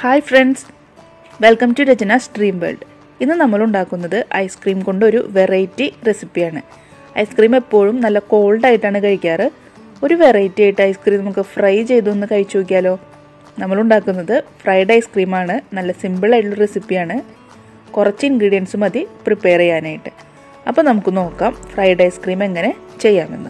hi friends welcome to Rachana stream world ഇന്ന് നമ്മൾ ഉണ്ടാക്കുന്നത് ഐസ്ക്രീം കൊണ്ടൊരു വെറൈറ്റി റെസിപ്പിയാണ് ഐസ്ക്രീം എപ്പോഴും നല്ല കോൾഡ് ആയിട്ടാണ് കഴിക്കാറ് ഒരു വെറൈറ്റി ആയിട്ട് ഐസ്ക്രീം നമുക്ക് ഫ്രൈ ചെയ്തൊന്ന് കഴിച്ചു നോക്കിയാലോ നമ്മൾ ഉണ്ടാക്കുന്നത് ഫ്രൈഡ് ഐസ്ക്രീമാണ് നല്ല സിമ്പിൾ ആയിട്ടുള്ള റെസിപ്പിയാണ് കുറച്ച് ഇൻഗ്രീഡിയൻസ് മതി പ്രിപ്പയർ ചെയ്യാനായിട്ട് അപ്പോൾ നമുക്ക് നോക്കാം ഫ്രൈഡ് ഐസ്ക്രീം എങ്ങനെ ചെയ്യാമെന്ന്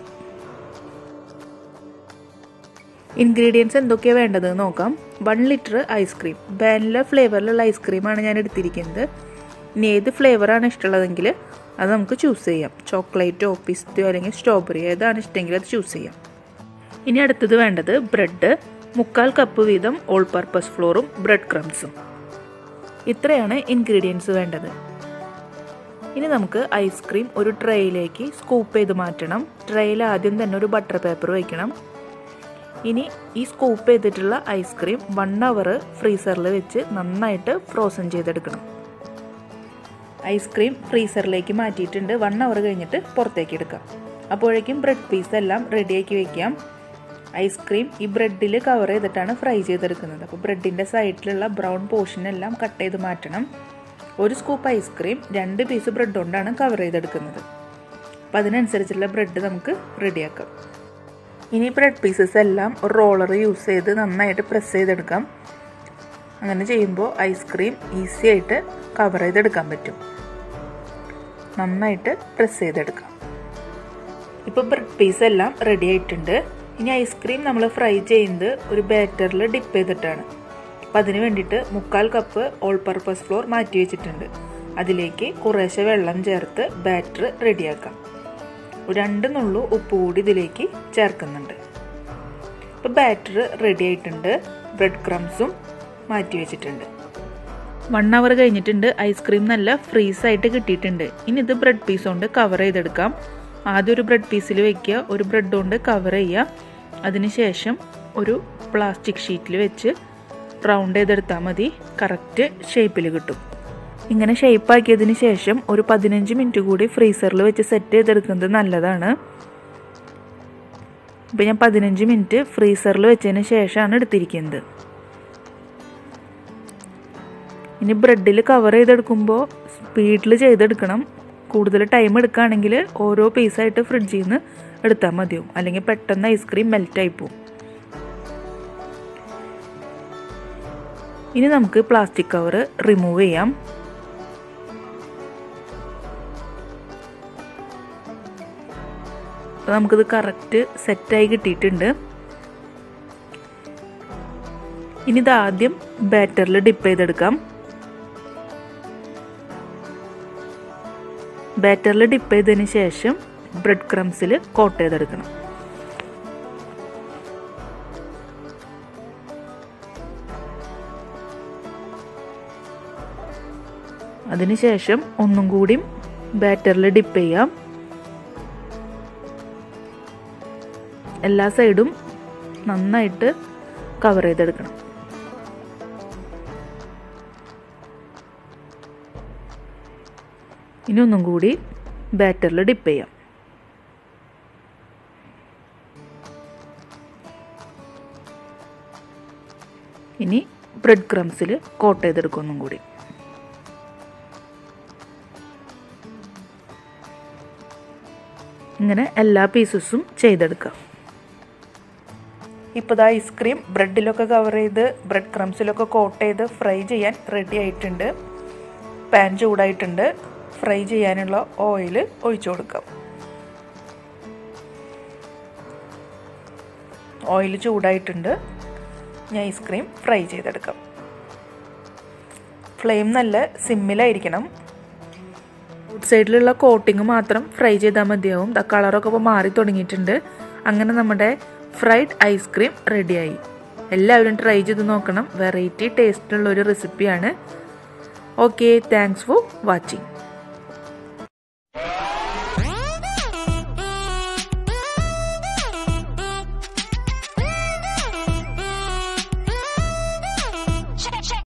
ഇൻഗ്രീഡിയൻസ് എന്തൊക്കെയാണ് വേണ്ടത് നോക്കാം വൺ ലിറ്റർ ഐസ്ക്രീം വാനില ഫ്ലേവറിലുള്ള ഐസ്ക്രീമാണ് ഞാൻ എടുത്തിരിക്കുന്നത് ഇനി ഏത് ഫ്ലേവറാണ് ഇഷ്ടമുള്ളതെങ്കിൽ അത് നമുക്ക് ചൂസ് ചെയ്യാം ചോക്ലേറ്റോ പിസ്തയോ അല്ലെങ്കിൽ സ്ട്രോബെറി ഏതാണ് ഇഷ്ടമെങ്കിൽ അത് ചൂസ് ചെയ്യാം ഇനി അടുത്തത് വേണ്ടത് ബ്രെഡ് മുക്കാൽ കപ്പ് വീതം ഓൾ പർപ്പസ് ഫ്ലോറും ബ്രെഡ് ക്രംസും ഇത്രയാണ് ഇൻഗ്രീഡിയൻസ് വേണ്ടത് ഇനി നമുക്ക് ഐസ്ക്രീം ഒരു ട്രേയിലേക്ക് സ്കൂപ്പ് ചെയ്ത് മാറ്റണം ട്രേയിൽ ആദ്യം തന്നെ ഒരു ബട്ടർ പേപ്പർ വയ്ക്കണം ഇനി ഈ സ്കൂപ്പ് ചെയ്തിട്ടുള്ള ഐസ്ക്രീം വൺ അവർ ഫ്രീസറിൽ വെച്ച് നന്നായിട്ട് ഫ്രോസൺ ചെയ്തെടുക്കണം ഐസ്ക്രീം ഫ്രീസറിലേക്ക് മാറ്റിയിട്ടുണ്ട് വൺ അവർ കഴിഞ്ഞിട്ട് പുറത്തേക്ക് എടുക്കാം അപ്പോഴേക്കും ബ്രെഡ് പീസ് എല്ലാം റെഡിയാക്കി വെക്കാം ഐസ്ക്രീം ഈ ബ്രെഡിൽ കവർ ചെയ്തിട്ടാണ് ഫ്രൈ ചെയ്തെടുക്കുന്നത് അപ്പോൾ ബ്രെഡിൻ്റെ സൈഡിലുള്ള ബ്രൗൺ പോർഷൻ എല്ലാം കട്ട് ചെയ്ത് മാറ്റണം ഒരു സ്കൂപ്പ് ഐസ്ക്രീം രണ്ട് പീസ് ബ്രെഡ് കൊണ്ടാണ് കവർ ചെയ്തെടുക്കുന്നത് അപ്പം അതിനനുസരിച്ചുള്ള ബ്രെഡ് നമുക്ക് റെഡിയാക്കാം ഇനി ബ്രെഡ് പീസസ് എല്ലാം ഒരു റോളർ യൂസ് ചെയ്ത് നന്നായിട്ട് പ്രസ് ചെയ്തെടുക്കാം അങ്ങനെ ചെയ്യുമ്പോൾ ഐസ്ക്രീം ഈസി ആയിട്ട് കവർ ചെയ്തെടുക്കാൻ പറ്റും നന്നായിട്ട് പ്രസ് ചെയ്തെടുക്കാം ഇപ്പോൾ ബ്രെഡ് പീസ് എല്ലാം റെഡി ആയിട്ടുണ്ട് ഇനി ഐസ്ക്രീം നമ്മൾ ഫ്രൈ ചെയ്യുന്നത് ഒരു ബാറ്ററിൽ ഡിപ്പ് ചെയ്തിട്ടാണ് അപ്പം അതിന് വേണ്ടിയിട്ട് മുക്കാൽ കപ്പ് ഓൾ പർപ്പസ് ഫ്ലോർ മാറ്റി വെച്ചിട്ടുണ്ട് അതിലേക്ക് കുറേശ്ശെ വെള്ളം ചേർത്ത് ബാറ്റർ റെഡിയാക്കാം രണ്ട് നുള്ളു ഉപ്പ് കൂടി ഇതിലേക്ക് ചേർക്കുന്നുണ്ട് ഇപ്പോൾ ബാറ്റർ റെഡി ആയിട്ടുണ്ട് ബ്രെഡ് ക്രംസും മാറ്റി വെച്ചിട്ടുണ്ട് വൺ അവർ കഴിഞ്ഞിട്ടുണ്ട് ഐസ്ക്രീം നല്ല ഫ്രീസ് ആയിട്ട് കിട്ടിയിട്ടുണ്ട് ഇനി ഇത് ബ്രെഡ് പീസ് കൊണ്ട് കവർ ചെയ്തെടുക്കാം ആദ്യം ഒരു ബ്രെഡ് പീസിൽ വെക്കുക ഒരു ബ്രെഡ് കൊണ്ട് കവർ ചെയ്യുക അതിനുശേഷം ഒരു പ്ലാസ്റ്റിക് ഷീറ്റിൽ വെച്ച് റൗണ്ട് ചെയ്തെടുത്താൽ മതി കറക്റ്റ് ഷേപ്പിൽ കിട്ടും ഇങ്ങനെ ഷേപ്പാക്കിയതിന് ശേഷം ഒരു പതിനഞ്ച് മിനിറ്റ് കൂടി ഫ്രീസറിൽ വെച്ച് സെറ്റ് ചെയ്തെടുക്കുന്നത് നല്ലതാണ് ഇപ്പം ഞാൻ പതിനഞ്ച് മിനിറ്റ് ഫ്രീസറിൽ വെച്ചതിന് ശേഷമാണ് എടുത്തിരിക്കുന്നത് ഇനി ബ്രെഡിൽ കവർ ചെയ്തെടുക്കുമ്പോൾ സ്പീഡിൽ ചെയ്തെടുക്കണം കൂടുതൽ ടൈം എടുക്കുകയാണെങ്കിൽ ഓരോ പീസായിട്ട് ഫ്രിഡ്ജിൽ നിന്ന് എടുത്താൽ മതിയാവും അല്ലെങ്കിൽ പെട്ടെന്ന് ഐസ്ക്രീം മെൽറ്റായി പോകും ഇനി നമുക്ക് പ്ലാസ്റ്റിക് കവർ റിമൂവ് ചെയ്യാം നമുക്കിത് കറക്റ്റ് സെറ്റായി കിട്ടിയിട്ടുണ്ട് ഇനി ഇത് ആദ്യം ബാറ്ററിൽ ഡിപ്പ് ചെയ്തെടുക്കാം ബാറ്ററിൽ ഡിപ്പ് ചെയ്തതിന് ശേഷം ബ്രെഡ് ക്രംസിൽ കോട്ട് ചെയ്തെടുക്കണം അതിനുശേഷം ഒന്നും കൂടി ബാറ്ററിൽ ഡിപ്പ് ചെയ്യാം എല്ലാ സൈഡും നന്നായിട്ട് കവർ ചെയ്തെടുക്കണം ഇനി ഒന്നും കൂടി ബാറ്ററിൽ ഡിപ്പ് ചെയ്യാം ഇനി ബ്രെഡ് ക്രംസിൽ കോട്ട് ചെയ്തെടുക്കും ഒന്നും കൂടി ഇങ്ങനെ എല്ലാ പീസസും ചെയ്തെടുക്കാം ഇപ്പോൾ ഇത് ഐസ്ക്രീം ബ്രെഡിലൊക്കെ കവർ ചെയ്ത് ബ്രെഡ് ക്രംസിലൊക്കെ കോട്ട് ചെയ്ത് ഫ്രൈ ചെയ്യാൻ റെഡി ആയിട്ടുണ്ട് പാൻ ചൂടായിട്ടുണ്ട് ഫ്രൈ ചെയ്യാനുള്ള ഓയിൽ ഒഴിച്ചു കൊടുക്കാം ഓയിൽ ചൂടായിട്ടുണ്ട് ഞാൻ ഐസ്ക്രീം ഫ്രൈ ചെയ്തെടുക്കാം ഫ്ലെയിം നല്ല സിമ്മിലായിരിക്കണം ഔട്ട് സൈഡിലുള്ള കോട്ടിങ് മാത്രം ഫ്രൈ ചെയ്താൽ മതിയാവും കളറൊക്കെ ഇപ്പോൾ മാറി തുടങ്ങിയിട്ടുണ്ട് അങ്ങനെ നമ്മുടെ ഫ്രൈഡ് ഐസ്ക്രീം റെഡിയായി എല്ലാവരും ട്രൈ ചെയ്ത് നോക്കണം വെറൈറ്റി ടേസ്റ്റുള്ള ഒരു റെസിപ്പിയാണ് ഓക്കെ താങ്ക്സ് ഫോർ വാച്ചിങ്